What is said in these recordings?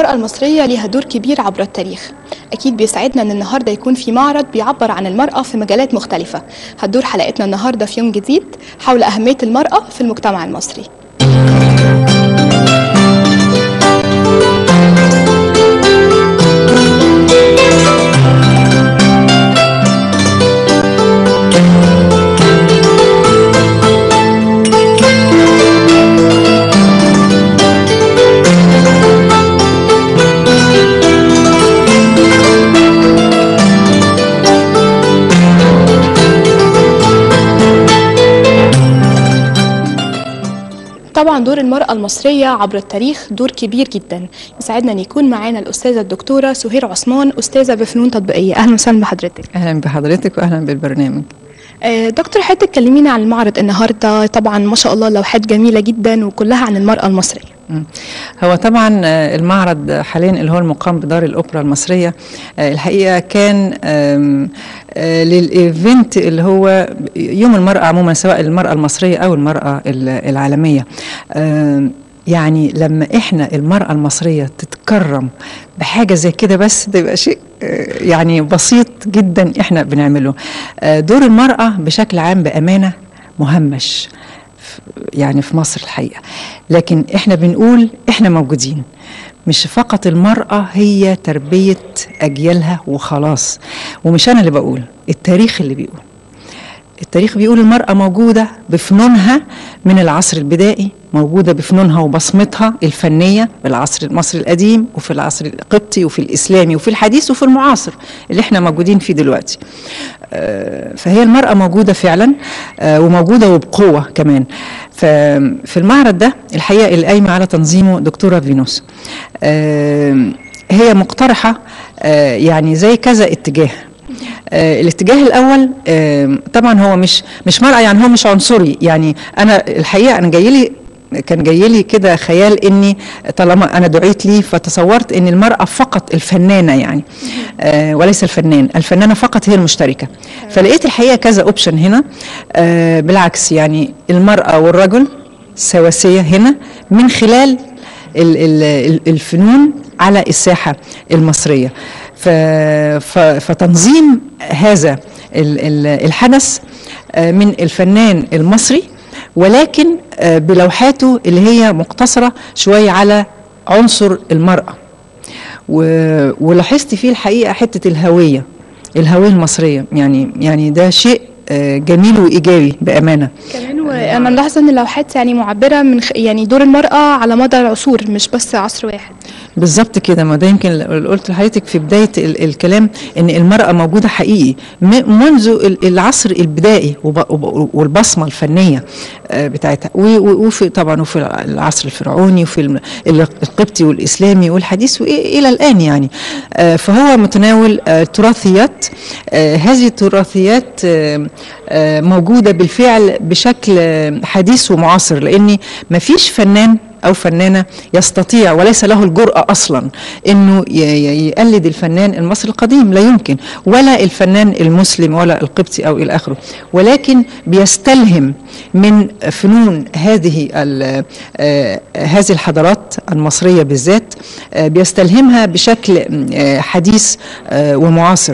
المرأة المصرية ليها دور كبير عبر التاريخ أكيد بيسعدنا أن النهاردة يكون في معرض بيعبر عن المرأة في مجالات مختلفة هتدور حلقتنا النهاردة في يوم جديد حول أهمية المرأة في المجتمع المصري طبعا دور المرأة المصرية عبر التاريخ دور كبير جدا يسعدنا أن يكون معانا الأستاذة الدكتورة سهير عثمان أستاذة بفنون تطبيقية أهلا وسهلا بحضرتك اهلا بحضرتك واهلا بالبرنامج آه، دكتور حضرتك كلمينا عن المعرض النهاردة طبعا ما شاء الله لوحات جميلة جدا وكلها عن المرأة المصرية مم. هو طبعا آه، المعرض حاليا اللي هو المقام بدار الاوبرا المصريه آه، الحقيقه كان آم، آه، للايفنت اللي هو يوم المراه عموما سواء المراه المصريه او المراه ال- العالميه آم، يعني لما احنا المراه المصريه تتكرم بحاجه زي كده بس ده يبقى شيء آه، يعني بسيط جدا احنا بنعمله آه، دور المراه بشكل عام بامانه مهمش يعني في مصر الحقيقه لكن احنا بنقول احنا موجودين مش فقط المرأة هي تربية أجيالها وخلاص ومش أنا اللي بقول التاريخ اللي بيقول التاريخ بيقول المرأة موجودة بفنونها من العصر البدائي موجودة بفنونها وبصمتها الفنية في العصر المصري القديم وفي العصر القبطي وفي الإسلامي وفي الحديث وفي المعاصر اللي احنا موجودين فيه دلوقتي آه، فهي المرأة موجودة فعلا آه، وموجودة وبقوة كمان ففي المعرض ده الحقيقة اللي قايمة على تنظيمه دكتورة فينوس آه، هي مقترحة آه، يعني زي كذا اتجاه آه الاتجاه الاول آه طبعا هو مش مش مرأة يعني هو مش عنصري يعني انا الحقيقه انا جاي لي كان جاي لي كده خيال اني طالما انا دعيت ليه فتصورت ان المراه فقط الفنانه يعني آه وليس الفنان الفنانه فقط هي المشتركه فلقيت الحقيقه كذا اوبشن هنا آه بالعكس يعني المراه والرجل سواسيه هنا من خلال ال- ال- ال- الفنون على الساحه المصريه ف- ف- فتنظيم هذا ال- ال- الحدث آه، من الفنان المصري ولكن آه، بلوحاته اللي هي مقتصرة شوية على عنصر المرأة و- ولاحظت فيه الحقيقة حتة الهوية الهوية المصرية يعني يعني ده شيء آه، جميل وإيجابي بأمانة كمان وانا ملاحظه ان اللوحات يعني معبره من خ... يعني دور المراه على مدى العصور مش بس عصر واحد بالظبط كده ما ده يمكن اللي قلت لحضرتك في بدايه ال- الكلام ان المراه موجوده حقيقي م- منذ ال- العصر البدائي وب- وب- والبصمه الفنيه آه، بتاعتها و- و- وفي طبعا وفي العصر الفرعوني وفي الم- ال- القبطي والاسلامي والحديث والى الان يعني آه، فهو متناول آه، تراثيات آه، هذه التراثيات آه، آه، موجوده بالفعل بشكل آه، حديث ومعاصر لان ما فيش فنان او فنانه يستطيع وليس له الجرأه اصلا انه ي- ي- يقلد الفنان المصري القديم لا يمكن ولا الفنان المسلم ولا القبطي او الى اخره ولكن بيستلهم من فنون هذه ال- آه، هذه الحضارات المصريه بالذات آه، بيستلهمها بشكل آه، حديث آه، ومعاصر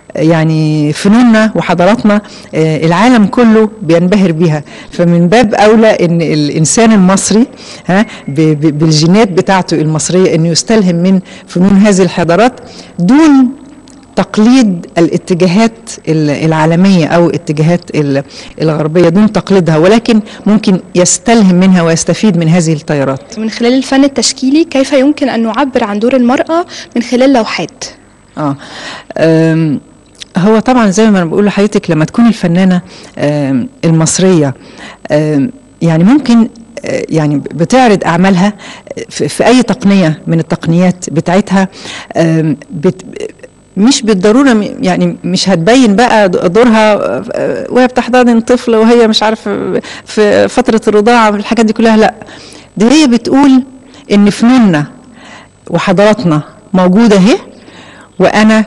يعني فنوننا وحضاراتنا آه، العالم كله بينبهر بيها فمن باب اولى ان الانسان المصري ها ب- ب- بالجينات بتاعته المصريه انه يستلهم من فنون هذه الحضارات دون تقليد الاتجاهات ال- العالميه او الاتجاهات ال- الغربيه دون تقليدها ولكن ممكن يستلهم منها ويستفيد من هذه التيارات من خلال الفن التشكيلي كيف يمكن ان نعبر عن دور المراه من خلال لوحات اه أم، هو طبعا زي ما انا بقول لحضرتك لما تكون الفنانه أم، المصريه أم، يعني ممكن آه، يعني بتعرض اعمالها في في اي تقنيه من التقنيات بتاعتها أم، بت مش بالضروره م- يعني مش هتبين بقى د- دورها آه، وهي بتحتضن طفل وهي مش عارفه في فتره الرضاعه والحاجات دي كلها لا دي هي بتقول ان فنوننا وحضاراتنا موجوده اهي وانا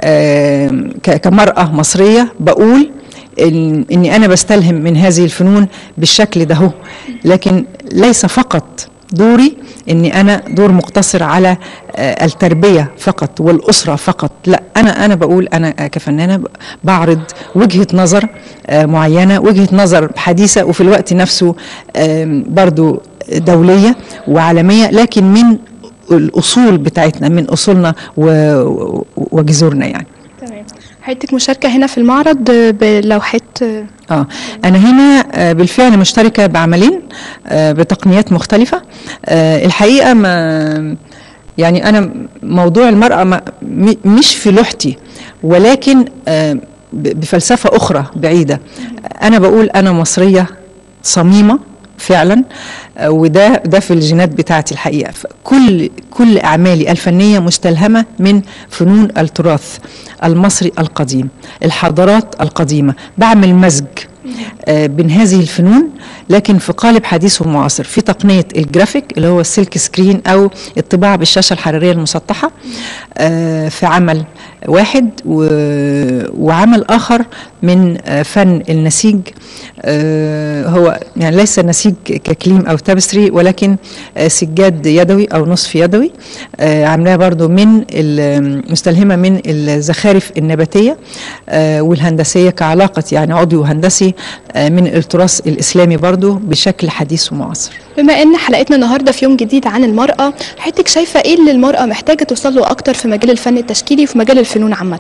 آم، ك- كمراه مصريه بقول إن اني انا بستلهم من هذه الفنون بالشكل ده هو لكن ليس فقط دوري اني انا دور مقتصر على آه، التربيه فقط والاسره فقط لا انا انا بقول انا كفنانه ب- بعرض وجهه نظر آه، معينه وجهه نظر حديثه وفي الوقت نفسه آم، برضو دوليه وعالميه لكن من الاصول بتاعتنا من اصولنا و- و- وجذورنا يعني تمام حضرتك مشاركه هنا في المعرض بلوحات اه انا هنا آه، بالفعل مشتركه بعملين آه، بتقنيات مختلفه آه، الحقيقه ما يعني انا موضوع المراه ما م- مش في لوحتي ولكن آه، ب- بفلسفه اخرى بعيده انا بقول انا مصريه صميمه فعلا آه، وده ده في الجينات بتاعتي الحقيقه كل كل اعمالي الفنيه مستلهمه من فنون التراث المصري القديم الحضارات القديمه بعمل مزج آه، بين هذه الفنون لكن في قالب حديث ومعاصر في تقنيه الجرافيك اللي هو السلك سكرين او الطباعه بالشاشه الحراريه المسطحه آه، في عمل واحد و- وعمل اخر من آه، فن النسيج آه، هو يعني ليس نسيج ككليم او تابستري ولكن آه، سجاد يدوي او نصف يدوي آه، عاملاه برضو من ال- مستلهمه من الزخارف النباتيه آه، والهندسيه كعلاقه يعني عضوي وهندسي آه، من التراث الاسلامي برضو بشكل حديث ومعاصر بما ان حلقتنا النهارده في يوم جديد عن المراه حضرتك شايفه ايه اللي المراه محتاجه توصل له اكتر في مجال الفن التشكيلي وفي مجال الفنون عامه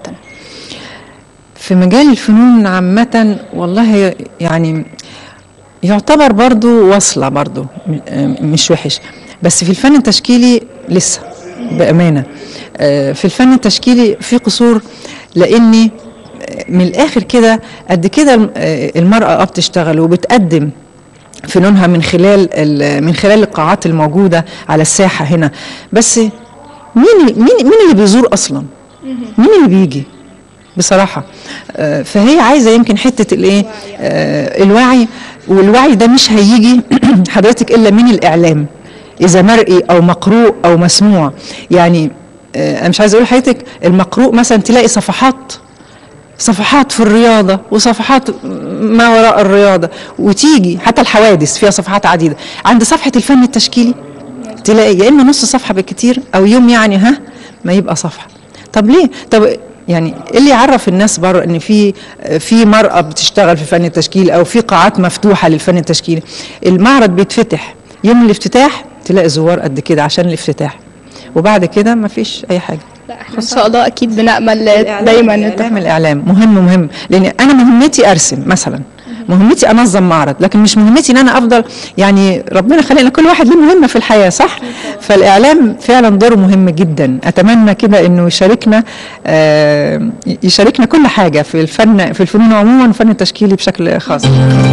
في مجال الفنون عامة والله يعني يعتبر برضو وصلة برضو م- آه مش وحش بس في الفن التشكيلي لسه بأمانة آه، في الفن التشكيلي في قصور لأني آه، من الآخر كده قد كده الم- آه، المرأة آه بتشتغل وبتقدم فنونها من خلال ال- من خلال القاعات الموجودة على الساحة هنا بس مين مين مين اللي بيزور أصلا؟ مين اللي بيجي؟ بصراحه آه، فهي عايزه يمكن حته الايه آه، الوعي والوعي ده مش هيجي حضرتك الا من الاعلام اذا مرئي او مقروء او مسموع يعني آه، انا مش عايزه اقول لحضرتك المقروء مثلا تلاقي صفحات صفحات في الرياضة وصفحات ما وراء الرياضة وتيجي حتى الحوادث فيها صفحات عديدة عند صفحة الفن التشكيلي تلاقي يا إما نص صفحة بالكتير أو يوم يعني ها ما يبقى صفحة طب ليه طب يعني إيه اللي يعرف الناس بره ان في في مرأة بتشتغل في فن التشكيل او في قاعات مفتوحة للفن التشكيلي المعرض بيتفتح يوم الافتتاح تلاقي زوار قد كده عشان الافتتاح وبعد كده ما فيش اي حاجة لا احنا ان شاء الله اكيد بنامل دايما الاعلام الاعلام مهم مهم لان انا مهمتي ارسم مثلا مهمتي انظم معرض لكن مش مهمتي ان انا افضل يعني ربنا خلقنا كل واحد له مهمه في الحياه صح فالاعلام فعلا دوره مهم جدا اتمنى كده انه يشاركنا آه يشاركنا كل حاجه في الفن في الفنون عموما والفن التشكيلي بشكل خاص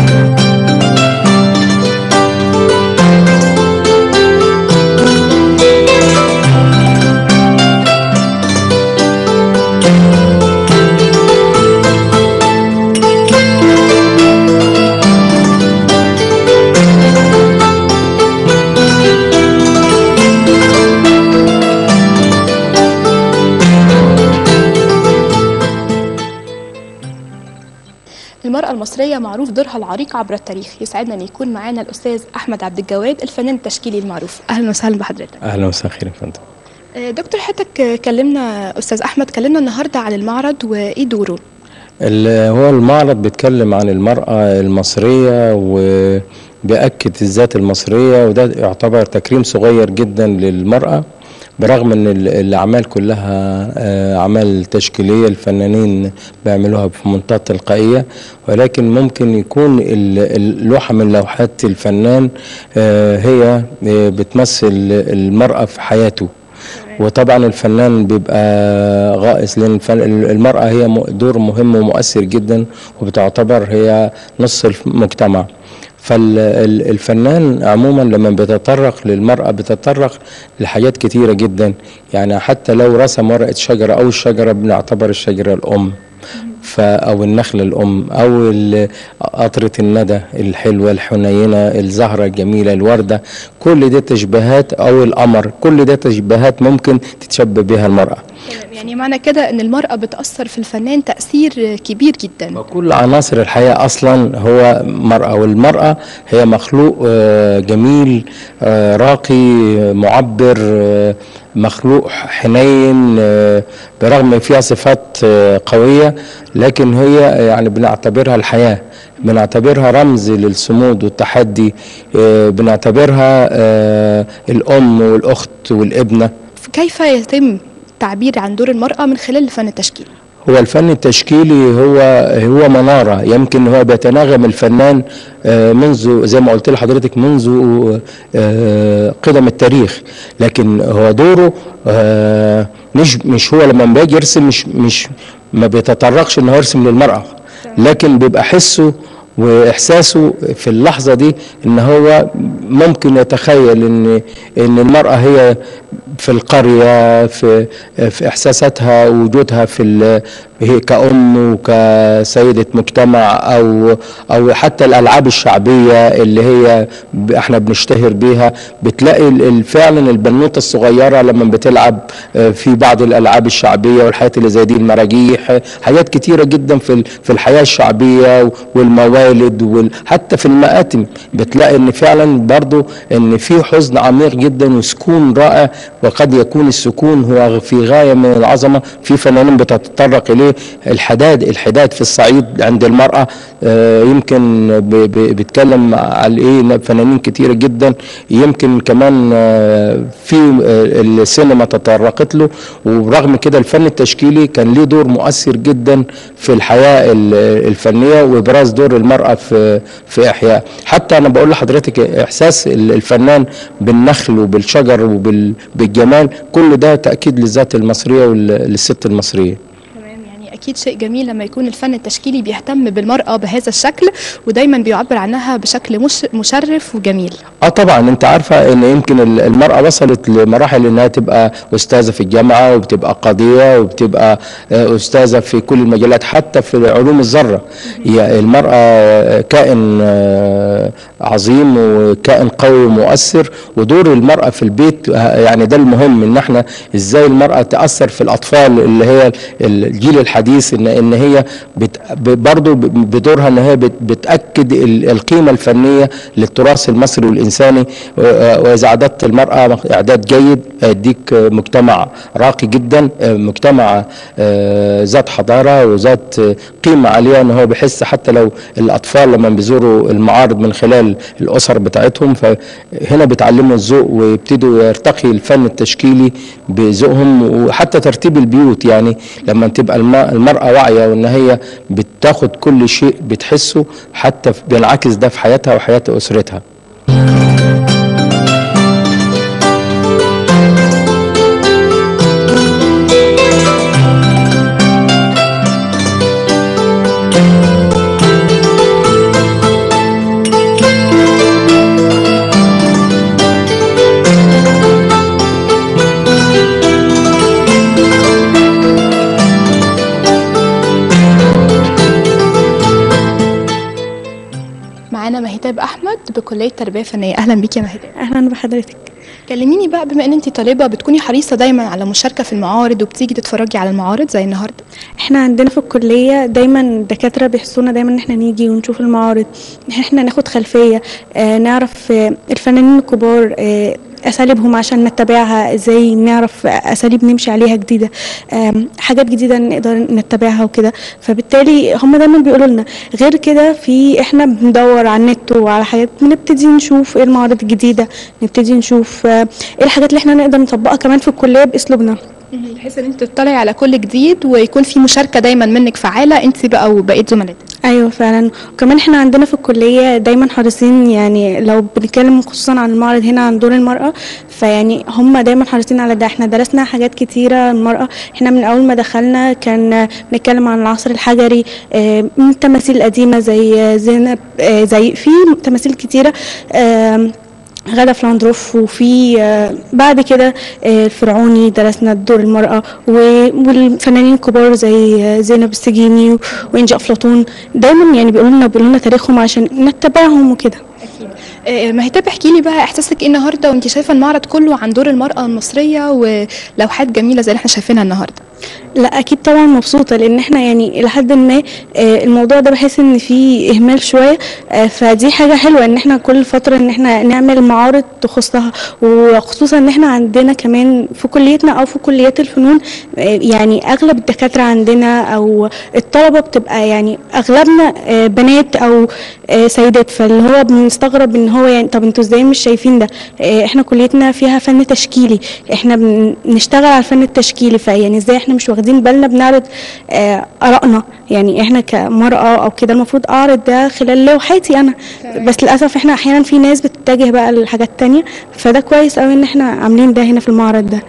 المرأة المصرية معروف دورها العريق عبر التاريخ يسعدنا أن يكون معانا الأستاذ أحمد عبد الجواد الفنان التشكيلي المعروف أهلا وسهلا بحضرتك اهلا وسهلا خير يا فندم آه، دكتور حضرتك آه، كلمنا أستاذ أحمد كلمنا النهاردة عن المعرض وإيه دوره ال- هو المعرض بيتكلم عن المرأة المصرية وبيأكد الذات المصرية وده يعتبر تكريم صغير جدا للمرأة برغم ان ال- الاعمال كلها آه، اعمال تشكيليه الفنانين بيعملوها في منتهى التلقائيه ولكن ممكن يكون ال- اللوحه من لوحات الفنان آه، هي آه، بتمثل المراه في حياته وطبعا الفنان بيبقى غائص لان الفن- المراه هي م- دور مهم ومؤثر جدا وبتعتبر هي نص المجتمع فالفنان عموما لما بيتطرق للمرأة بيتطرق لحاجات كتيرة جدا يعني حتى لو رسم ورقة شجرة أو الشجرة بنعتبر الشجرة الأم ف أو النخلة الأم أو ال- قطرة الندى الحلوة الحنينة الزهرة الجميلة الوردة كل ده تشبيهات أو القمر كل ده تشبيهات ممكن تتشبه بها المرأة يعني معنى كده ان المرأة بتأثر في الفنان تأثير كبير جدا وكل عناصر الحياة أصلا هو مرأة والمرأة هي مخلوق آه، جميل آه، راقي آه، معبر آه، مخلوق حنين آه، برغم فيها صفات آه، قوية لكن هي يعني بنعتبرها الحياة بنعتبرها رمز للصمود والتحدي آه، بنعتبرها آه، الأم والأخت والابنة كيف يتم التعبير عن دور المرأة من خلال الفن التشكيلي هو الفن التشكيلي هو هو منارة يمكن هو بيتناغم الفنان آه، منذ زي ما قلت لحضرتك منذ آه، قدم التاريخ لكن هو دوره آه، مش مش هو لما بيجي يرسم مش مش ما بيتطرقش ان هو يرسم للمرأة لكن بيبقى حسه واحساسه في اللحظه دي ان هو ممكن يتخيل ان ان المراه هي في القريه في في احساساتها وجودها في ال- هي كأم وكسيدة مجتمع أو أو حتى الألعاب الشعبية اللي هي ب- احنا بنشتهر بيها بتلاقي ال- ال- فعلا البنوتة الصغيرة لما بتلعب آه، في بعض الألعاب الشعبية والحاجات اللي زي دي المراجيح آه، حاجات كتيرة جدا في ال- في الحياة الشعبية والموالد وحتى في المآتم بتلاقي ان فعلا برضو ان في حزن عميق جدا وسكون رائع وقد يكون السكون هو في غاية من العظمة في فنانين بتتطرق اليه الحداد الحداد في الصعيد عند المرأة آه، يمكن ب- ب- بيتكلم على ايه فنانين كتيرة جدا يمكن كمان آه، في آه، السينما تطرقت له ورغم كده الفن التشكيلي كان ليه دور مؤثر جدا في الحياة ال- الفنية وابراز دور المرأة في في احياء حتى انا بقول لحضرتك احساس ال- الفنان بالنخل وبالشجر وبالجمال كل ده تأكيد للذات المصرية وللست المصرية تمام يعني اكيد شيء جميل لما يكون الفن التشكيلي بيهتم بالمرأة بهذا الشكل ودايما بيعبر عنها بشكل مش مشرف وجميل اه طبعا انت عارفه ان يمكن ال- المراه وصلت لمراحل انها تبقى استاذه في الجامعه وبتبقى قاضيه وبتبقى آه، استاذه في كل المجالات حتى في علوم الذره هي المراه آه، كائن آه، عظيم وكائن قوي ومؤثر ودور المراه في البيت آه، يعني ده المهم ان احنا ازاي المراه تاثر في الاطفال اللي هي الجيل الحديث ان ان هي بت برضه بدورها ان هي بت بتاكد ال- القيمه الفنيه للتراث المصري والانساني و- واذا اعددت المراه اعداد جيد هيديك مجتمع راقي جدا مجتمع آه، ذات حضاره وذات قيمه عاليه ان هو بيحس حتى لو الاطفال لما بيزوروا المعارض من خلال الاسر بتاعتهم فهنا بيتعلموا الذوق ويبتدوا يرتقي الفن التشكيلي بذوقهم وحتى ترتيب البيوت يعني لما تبقى الم- المراه واعيه وان هي بتاخد كل شيء بتحسه حتى بينعكس ده في حياتها وحياه اسرتها معانا مهتاب احمد بكليه تربيه فنيه اهلا بيك يا مهتاب اهلا بحضرتك كلميني بقى بما ان انت طالبه بتكوني حريصه دايما على مشاركه في المعارض وبتيجي تتفرجي على المعارض زي النهارده احنا عندنا في الكليه دايما الدكاتره بيحسونا دايما ان احنا نيجي ونشوف المعارض ان احنا ناخد خلفيه اه نعرف اه الفنانين الكبار اه اساليبهم عشان نتبعها ازاي نعرف اساليب نمشي عليها جديده آم، حاجات جديده نقدر نتبعها وكده فبالتالي هم دايما بيقولوا لنا غير كده في احنا بندور على النت وعلى حاجات بنبتدي نشوف ايه المعارض الجديده نبتدي نشوف آه، ايه الحاجات اللي احنا نقدر نطبقها كمان في الكليه باسلوبنا بحيث ان انت تطلعي على كل جديد ويكون في مشاركه دايما منك فعاله انت بقى وبقيه زملائك ايوه فعلا وكمان احنا عندنا في الكليه دايما حريصين يعني لو بنتكلم خصوصا عن المعرض هنا عن دور المراه فيعني هم دايما حريصين على ده احنا درسنا حاجات كتيره المراه احنا من اول ما دخلنا كان بنتكلم عن العصر الحجري آه، من التماثيل القديمه زي زينب آه، زي في تماثيل كتيره آم، غادة فلاندروف وفي آه، بعد كده آه، الفرعوني درسنا دور المرأة و- والفنانين الكبار زي آه، زينب السجيني و- وإنجي أفلاطون دايما يعني بيقولوا لنا بيقولوا لنا تاريخهم عشان نتبعهم وكده آه، مهتاب احكي لي بقى احساسك ايه النهارده وانت شايفه المعرض كله عن دور المراه المصريه ولوحات جميله زي اللي احنا شايفينها النهارده لا اكيد طبعا مبسوطه لان احنا يعني لحد ما آه، الموضوع ده بحس ان فيه اهمال شويه آه، فدي حاجه حلوه ان احنا كل فتره ان احنا نعمل معارض تخصها وخصوصا ان احنا عندنا كمان في كليتنا او في كليات الفنون آه، يعني اغلب الدكاتره عندنا او الطلبه بتبقى يعني اغلبنا آه، بنات او آه، سيدات فاللي هو بنستغرب ان هو يعني طب انتوا ازاي مش شايفين ده آه، احنا كليتنا فيها فن تشكيلي احنا بنشتغل على الفن التشكيلي فيعني ازاي احنا مش واخدين بالنا بنعرض آه، ارائنا يعني احنا كمرأة او كده المفروض اعرض ده خلال لوحاتي انا بس للاسف احنا احيانا في ناس بتتجه بقى لحاجات تانية فده كويس قوي ان احنا عاملين ده هنا في المعرض ده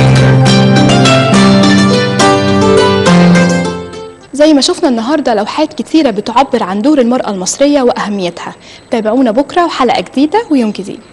زي ما شفنا النهارده لوحات كتيره بتعبر عن دور المراه المصريه واهميتها تابعونا بكره وحلقه جديده ويوم جديد